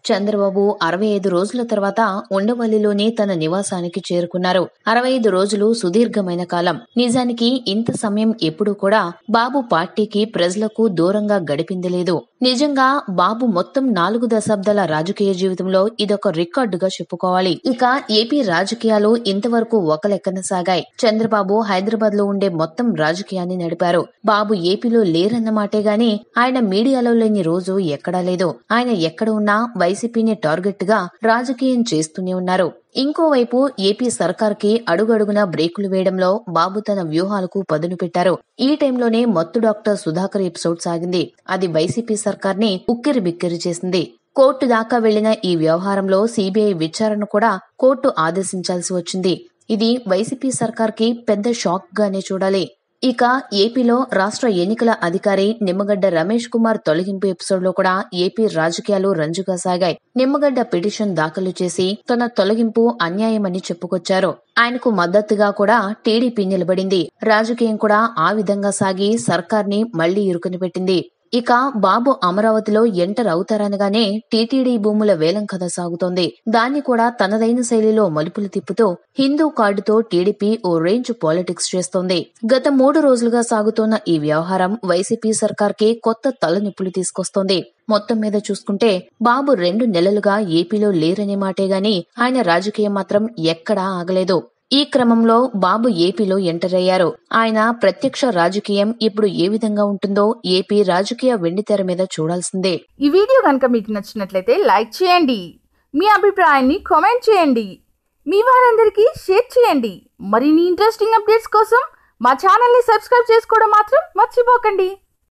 చంద్రబాబు అరవై ఐదు రోజుల తర్వాత ఉండవల్లిలోని తన నివాసానికి చేరుకున్నారు అరవై ఐదు రోజులు సుదీర్ఘమైన కాలం నిజానికి ఇంత సమయం ఎప్పుడూ కూడా బాబు పార్టీకి ప్రజలకు దూరంగా గడిపింది లేదు నిజంగా బాబు మొత్తం నాలుగు దశాబ్దాల రాజకీయ జీవితంలో ఇదొక రికార్డుగా చెప్పుకోవాలి ఇక ఏపీ రాజకీయాలు ఇంతవరకు ఒక లెక్కన సాగాయి చంద్రబాబు హైదరాబాద్ లో ఉండే మొత్తం రాజకీయాన్ని నడిపారు బాబు ఏపీలో లేరన్నమాటే గాని ఆయన మీడియాలో లేని రోజు ఎక్కడా లేదు ఆయన ఎక్కడ ఉన్నా వైసీపీని టార్గెట్ గా రాజకీయం చేస్తూనే ఉన్నారు ఇంకోవైపు ఏపీ సర్కార్ కి అడుగడుగునా బ్రేకులు వేయడంలో బాబు తన వ్యూహాలకు పదును పెట్టారు ఈ టైంలోనే మత్తు డాక్టర్ సుధాకర్ ఎపిసోడ్ సాగింది అది వైసీపీ సర్కార్ ని ఉక్కిరి బిక్కిరి చేసింది కోర్టు దాకా వెళ్లిన ఈ వ్యవహారంలో సీబీఐ విచారణ కూడా కోర్టు ఆదేశించాల్సి వచ్చింది ఇది వైసీపీ సర్కార్ కి పెద్ద షాక్ గానే చూడాలి ఇక ఏపీలో రాష్ట్ర ఎన్నికల అధికారి నిమ్మగడ్డ రమేష్ కుమార్ తొలగింపు ఎపిసోడ్ లో కూడా ఏపీ రాజకీయాలు రంజుగా సాగాయి నిమ్మగడ్డ పిటిషన్ దాఖలు చేసి తన తొలగింపు అన్యాయమని చెప్పుకొచ్చారు ఆయనకు మద్దతుగా కూడా టీడీపీ నిలబడింది రాజకీయం కూడా ఆ విధంగా సాగి సర్కార్ని మళ్లీ ఇరుకుని పెట్టింది ఇక బాబు అమరావతిలో ఎంటర్ అవుతారనగానే టీటీడీ భూముల వేలం కథ సాగుతోంది దాన్ని కూడా తనదైన శైలిలో మలుపులు తిప్పుతూ హిందూ కార్డుతో టీడీపీ ఓ రేంజ్ పాలిటిక్స్ చేస్తోంది గత మూడు రోజులుగా సాగుతోన్న ఈ వ్యవహారం వైసీపీ సర్కార్కి కొత్త తలనొప్పులు తీసుకొస్తోంది మొత్తం మీద చూసుకుంటే బాబు రెండు నెలలుగా ఏపీలో లేరనే మాటే గాని ఆయన రాజకీయం మాత్రం ఎక్కడా ఆగలేదు ఈ క్రమంలో బాబు ఏపీలో ఎంటర్ అయ్యారు ఆయన ప్రత్యక్ష రాజకీయం ఇప్పుడు ఏ విధంగా ఉంటుందో ఏపీ రాజకీయ వెండితెర మీద చూడాల్సిందే ఈ వీడియో కనుక మీకు నచ్చినట్లయితే లైక్ చేయండి మీ అభిప్రాయాన్ని కామెంట్ చేయండి మీ వారందరికీ షేర్ చేయండి మరిన్ని ఇంట్రెస్టింగ్ అప్డేట్స్ కోసం మా ఛానల్ని సబ్స్క్రైబ్ చేసుకోవడం మాత్రం మర్చిపోకండి